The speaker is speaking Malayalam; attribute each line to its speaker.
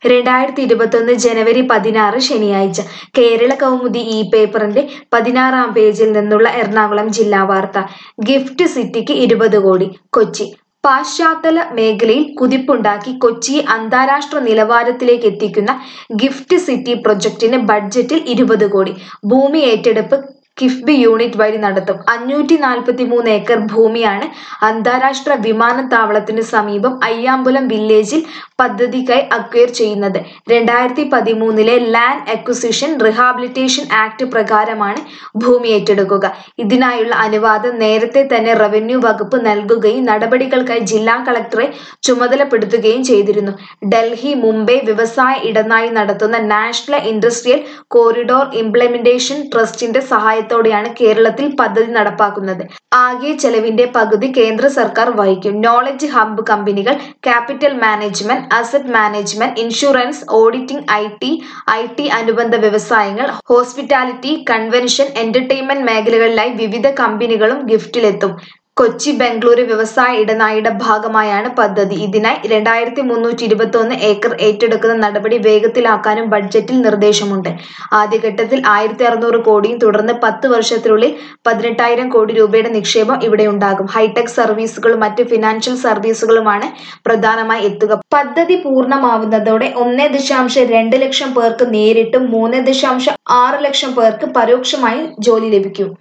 Speaker 1: രണ്ടായിരത്തി ഇരുപത്തൊന്ന് ജനുവരി പതിനാറ് ശനിയാഴ്ച കേരള കൗമുദി ഈ പേപ്പറിന്റെ പതിനാറാം പേജിൽ നിന്നുള്ള എറണാകുളം ജില്ലാ വാർത്ത ഗിഫ്റ്റ് സിറ്റിക്ക് ഇരുപത് കോടി കൊച്ചി പാശ്ചാത്തല മേഖലയിൽ കുതിപ്പുണ്ടാക്കി കൊച്ചിയെ അന്താരാഷ്ട്ര നിലവാരത്തിലേക്ക് എത്തിക്കുന്ന ഗിഫ്റ്റ് സിറ്റി പ്രൊജക്ടിന് ബഡ്ജറ്റിൽ ഇരുപത് കോടി ഭൂമി ഏറ്റെടുപ്പ് കിഫ്ബി യൂണിറ്റ് വഴി നടത്തും അഞ്ഞൂറ്റി നാൽപ്പത്തി മൂന്ന് ഏക്കർ ഭൂമിയാണ് അന്താരാഷ്ട്ര വിമാനത്താവളത്തിന് സമീപം അയ്യാമ്പുലം വില്ലേജിൽ പദ്ധതിക്കായി അക്വയർ ചെയ്യുന്നത് രണ്ടായിരത്തി പതിമൂന്നിലെ ലാൻഡ് അക്വിസിഷൻ റിഹാബിലിറ്റേഷൻ ആക്ട് പ്രകാരമാണ് ഭൂമി ഏറ്റെടുക്കുക ഇതിനായുള്ള അനുവാദം നേരത്തെ തന്നെ റവന്യൂ വകുപ്പ് നൽകുകയും നടപടികൾക്കായി ജില്ലാ കളക്ടറെ ചുമതലപ്പെടുത്തുകയും ചെയ്തിരുന്നു ഡൽഹി മുംബൈ വ്യവസായ ഇടനാഴി നടത്തുന്ന നാഷണൽ ഇൻഡസ്ട്രിയൽ കോറിഡോർ ഇംപ്ലിമെന്റേഷൻ ട്രസ്റ്റിന്റെ സഹായത്തോടെയാണ് കേരളത്തിൽ പദ്ധതി നടപ്പാക്കുന്നത് ആകെ ചെലവിന്റെ പകുതി കേന്ദ്ര സർക്കാർ വഹിക്കും നോളജ് ഹബ്ബ് കമ്പനികൾ capital management asset management insurance auditing I T I T അനുബന്ധ വ്യവസായങ്ങൾ ഹോസ്പിറ്റാലിറ്റി കൺവെൻഷൻ എന്റർടൈൻമെന്റ് മേഖലകളിലായി വിവിധ കമ്പനികളും ഗിഫ്റ്റിലെത്തും കൊച്ചി ബംഗളൂരു വ്യവസായ ഇടനാഴിയുടെ ഭാഗമായാണ് പദ്ധതി ഇതിനായി രണ്ടായിരത്തി മുന്നൂറ്റി ഇരുപത്തി ഒന്ന് ഏക്കർ ഏറ്റെടുക്കുന്ന നടപടി വേഗത്തിലാക്കാനും ബഡ്ജറ്റിൽ നിർദ്ദേശമുണ്ട് ആദ്യഘട്ടത്തിൽ ആയിരത്തി അറുന്നൂറ് കോടിയും തുടർന്ന് പത്ത് വർഷത്തിനുള്ളിൽ പതിനെട്ടായിരം കോടി രൂപയുടെ നിക്ഷേപം ഇവിടെ ഉണ്ടാകും ഹൈടെക് സർവീസുകളും മറ്റ് ഫിനാൻഷ്യൽ സർവീസുകളുമാണ് പ്രധാനമായി എത്തുക പദ്ധതി പൂർണ്ണമാവുന്നതോടെ ഒന്നേ ദശാംശം രണ്ട് ലക്ഷം പേർക്ക് നേരിട്ടും മൂന്ന് ദശാംശം ആറ് ലക്ഷം പേർക്ക് പരോക്ഷമായി ജോലി ലഭിക്കും